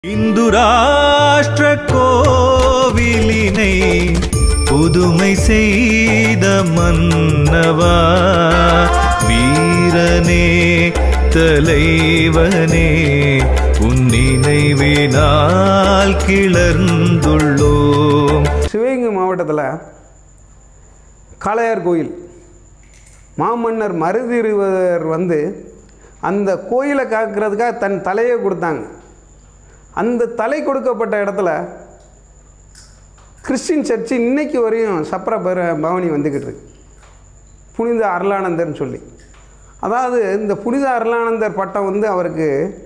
இந்து ராஷ்டிர கோவிலினை புதுமை செய்த மன்னவா வீரனே தலைவனே உன் நினைவினால் கிளர்ந்துள்ளோம் சிவகங்கை மாவட்டத்தில் காளையார் கோயில் மாமன்னர் மருதிருவர் வந்து அந்த கோயிலை காக்கிறதுக்காக தன் தலையை கொடுத்தாங்க அந்த தலை கொடுக்கப்பட்ட இடத்துல கிறிஸ்டின் சர்ச்சு இன்னைக்கு வரையும் சப்பர பெற பவனி வந்துக்கிட்டு இருக்கு புனித அருளானந்தர்னு சொல்லி அதாவது இந்த புனித அருளானந்தர் பட்டம் வந்து அவருக்கு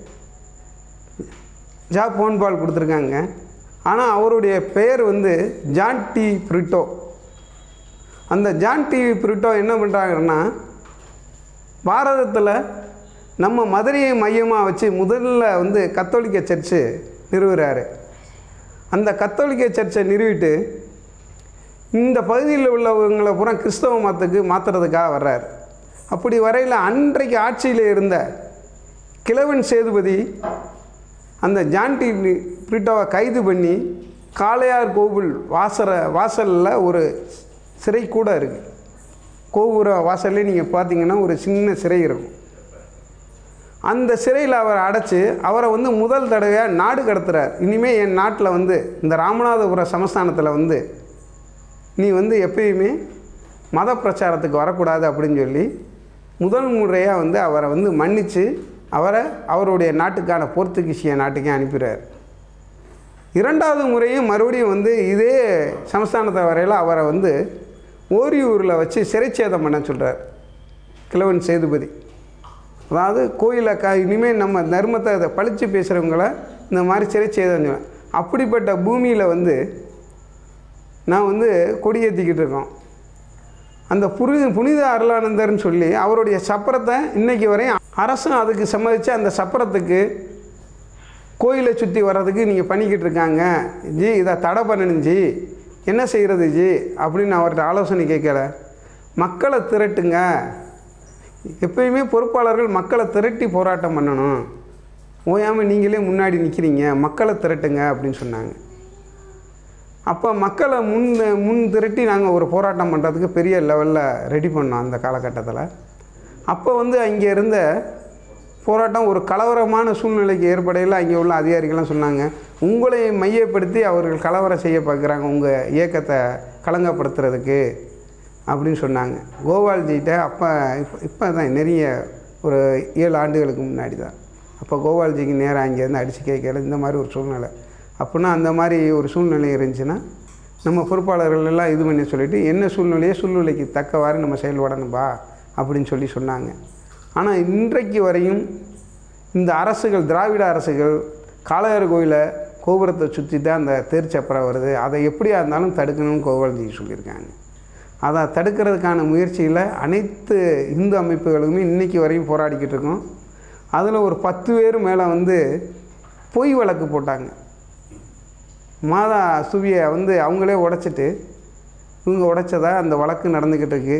ஜா போன்பால் கொடுத்துருக்காங்க ஆனால் அவருடைய பெயர் வந்து ஜான் டி பிரிட்டோ அந்த ஜான் டி பிரிட்டோ என்ன பண்ணுறாங்கன்னா பாரதத்தில் நம்ம மதுரையை மையமாக வச்சு முதல்ல வந்து கத்தோலிக்க சர்ச்சு நிறுவுறாரு அந்த கத்தோலிக்க சர்ச்சை நிறுவிட்டு இந்த பகுதியில் உள்ளவங்களை பூரா கிறிஸ்தவ மதத்துக்கு மாற்றுறதுக்காக வர்றாரு அப்படி வரையில் அன்றைக்கு ஆட்சியில் இருந்த கிழவன் சேதுபதி அந்த ஜான்டி பிரிட்டோவை கைது பண்ணி காளையார் கோவில் வாசர வாசலில் ஒரு சிறை கூட இருக்குது கோபுர வாசல்லே நீங்கள் பார்த்தீங்கன்னா ஒரு சின்ன சிறை இருக்கும் அந்த சிறையில் அவரை அடைச்சி அவரை வந்து முதல் தடவையாக நாடு கடத்துறார் இனிமேல் என் நாட்டில் வந்து இந்த ராமநாதபுரம் சமஸ்தானத்தில் வந்து நீ வந்து எப்பயுமே மத பிரச்சாரத்துக்கு வரக்கூடாது அப்படின்னு சொல்லி முதல் முறையாக வந்து அவரை வந்து மன்னித்து அவரை அவருடைய நாட்டுக்கான போர்த்துகீசிய நாட்டுக்கே அனுப்பிடுறார் இரண்டாவது முறையும் மறுபடியும் வந்து இதே சமஸ்தானத்தை வரையில் அவரை வந்து ஓரியூரில் வச்சு சிறைச்சேதம் பண்ண சொல்கிறார் கிழவன் சேதுபதி அதாவது கோயிலை க இனிமேல் நம்ம தர்மத்தை அதை பழித்து பேசுகிறவங்கள இந்த மாதிரி சிறைச்சேதம் சொல்லுவேன் அப்படிப்பட்ட பூமியில் வந்து நான் வந்து கொடியேற்றிக்கிட்டு இருக்கோம் அந்த புனித புனித அருளானந்தர்னு சொல்லி அவருடைய சப்பரத்தை இன்னைக்கு வரையும் அரசும் அதுக்கு சம்மதித்து அந்த சப்பரத்துக்கு கோயிலை சுற்றி வர்றதுக்கு நீங்கள் பண்ணிக்கிட்டு இருக்காங்க ஜி இதை தடை பண்ணணும் ஜி என்ன செய்கிறது ஜி அப்படின்னு அவர்கிட்ட ஆலோசனை கேட்கல மக்களை திரட்டுங்க எப்பயுமே பொறுப்பாளர்கள் மக்களை திரட்டி போராட்டம் பண்ணணும் ஓயாமல் நீங்களே முன்னாடி நிற்கிறீங்க மக்களை திரட்டுங்க அப்படின்னு சொன்னாங்க அப்போ மக்களை முன் முன் திரட்டி நாங்கள் ஒரு போராட்டம் பண்ணுறதுக்கு பெரிய லெவலில் ரெடி பண்ணோம் அந்த காலகட்டத்தில் அப்போ வந்து அங்கே இருந்த போராட்டம் ஒரு கலவரமான சூழ்நிலைக்கு ஏற்படையில் அங்கே உள்ள அதிகாரிகள்லாம் சொன்னாங்க உங்களை மையப்படுத்தி அவர்கள் கலவரம் செய்ய பார்க்குறாங்க உங்கள் இயக்கத்தை களங்கப்படுத்துறதுக்கு அப்படின்னு சொன்னாங்க கோபால்ஜிகிட்ட அப்போ இப்போ இப்போ தான் நிறைய ஒரு ஏழு ஆண்டுகளுக்கு முன்னாடி தான் அப்போ கோபால்ஜிக்கு நேராக அங்கேருந்து அடித்து கேட்கல இந்த மாதிரி ஒரு சூழ்நிலை அப்படின்னா அந்த மாதிரி ஒரு சூழ்நிலை இருந்துச்சுன்னா நம்ம பொறுப்பாளர்கள் எல்லாம் இது பண்ணி சொல்லிவிட்டு என்ன சூழ்நிலையோ சூழ்நிலைக்கு தக்கவாறு நம்ம செயல்படணும்பா அப்படின்னு சொல்லி சொன்னாங்க ஆனால் இன்றைக்கு வரையும் இந்த அரசுகள் திராவிட அரசுகள் காளையார் கோயிலை கோபுரத்தை சுற்றி தான் அந்த தேர்ச்சப்பரம் வருது அதை எப்படியா இருந்தாலும் தடுக்கணும்னு கோபால்ஜி சொல்லியிருக்காங்க அதை தடுக்கிறதுக்கான முயற்சியில் அனைத்து இந்து அமைப்புகளுமே இன்றைக்கி வரையும் போராடிக்கிட்டு இருக்கோம் அதில் ஒரு பத்து பேர் மேலே வந்து பொய் வழக்கு போட்டாங்க மாதா சுவியை வந்து அவங்களே உடைச்சிட்டு இவங்க உடைச்சதா அந்த வழக்கு நடந்துக்கிட்டு இருக்கு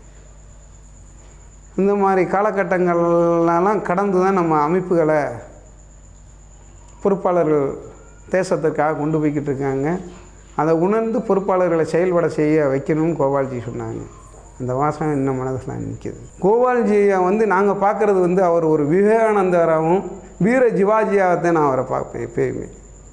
இந்த மாதிரி காலகட்டங்கள்லாம் கடந்து தான் நம்ம அமைப்புகளை பொறுப்பாளர்கள் தேசத்திற்காக கொண்டு போய்கிட்டு இருக்காங்க அதை உணர்ந்து பொறுப்பாளர்களை செயல்பட செய்ய வைக்கணும்னு கோபால்ஜி சொன்னாங்க அந்த வாசகம் இன்னும் மனதில் நிற்கிது கோபால்ஜியை வந்து நாங்கள் பார்க்குறது வந்து அவர் ஒரு விவேகானந்தராகவும் வீர ஜிவாஜியாகத்தான் நான் அவரை பார்ப்பேன் எப்பயுமே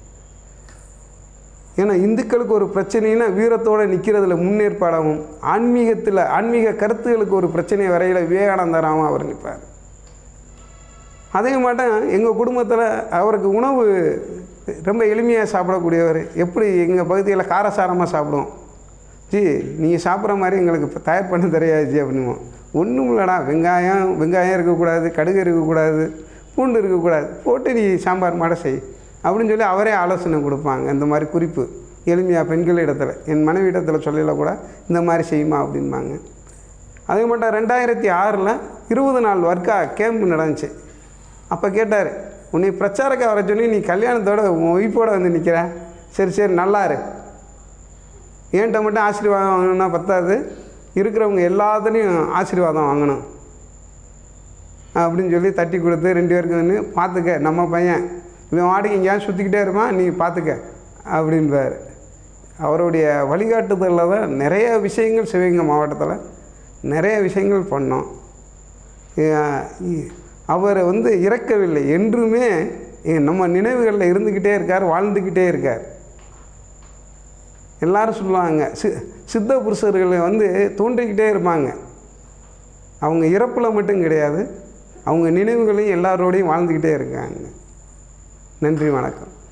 ஏன்னா இந்துக்களுக்கு ஒரு பிரச்சனைனா வீரத்தோடு நிற்கிறதுல முன்னேற்பாடாகவும் ஆன்மீகத்தில் ஆன்மீக கருத்துகளுக்கு ஒரு பிரச்சனை வரையில் விவேகானந்தராகவும் அவர் நிற்பார் அதே மாட்டம் எங்கள் குடும்பத்தில் அவருக்கு உணவு ரொம்ப எளிமையாக சாப்பிடக்கூடியவர் எப்படி எங்கள் பகுதியில் காரசாரமாக சாப்பிடுவோம் ஜி நீங்கள் சாப்பிட்ற மாதிரி எங்களுக்கு இப்போ தயார் பண்ண தெரியாது ஜி அப்படிமோ ஒன்றும் இல்லைடா வெங்காயம் வெங்காயம் இருக்கக்கூடாது கடுகு இருக்கக்கூடாது பூண்டு இருக்கக்கூடாது போட்டு நீ சாம்பார் மாட செய் அப்படின்னு சொல்லி அவரே ஆலோசனை கொடுப்பாங்க இந்த மாதிரி குறிப்பு எளிமையாக பெண்கள் இடத்துல என் மனைவி இடத்துல சொல்லல கூட இந்த மாதிரி செய்யுமா அப்படின்பாங்க அதே மட்டும் ரெண்டாயிரத்தி ஆறில் இருபது நாள் ஒர்க்கா கேம்ப் நடந்துச்சு அப்போ கேட்டார் உன்னை பிரச்சாரக்க வர சொல்லி நீ கல்யாணத்தோட உன் ஒய்ஃபோட வந்து நிற்கிற சரி சரி நல்லா இரு ஏன்ட்ட மட்டும் ஆசீர்வாதம் வாங்கணும்னா பத்தாது இருக்கிறவங்க எல்லாத்துலேயும் ஆசீர்வாதம் வாங்கணும் அப்படின்னு சொல்லி தட்டி கொடுத்து ரெண்டு பேருக்கு வந்து பார்த்துக்க நம்ம பையன் இவன் வாடகை எங்கேயாவது சுற்றிக்கிட்டே இருப்பான் நீ பார்த்துக்க அப்படின்பார் அவருடைய வழிகாட்டுதலில் தான் நிறைய விஷயங்கள் சிவகங்கை மாவட்டத்தில் நிறைய விஷயங்கள் பண்ணோம் ஏ- இ- அவர் வந்து இறக்கவில்லை என்றுமே எ- நம்ம நினைவுகளில் இருந்துக்கிட்டே இருக்கார் வாழ்ந்துக்கிட்டே இருக்கார் எல்லாரும் சொல்லுவாங்க சி சித்த புருஷர்களை வந்து தோன்றிக்கிட்டே இருப்பாங்க அவங்க இறப்பில் மட்டும் கிடையாது அவங்க நினைவுகளையும் எல்லாரோடையும் வாழ்ந்துக்கிட்டே இருக்காங்க நன்றி வணக்கம்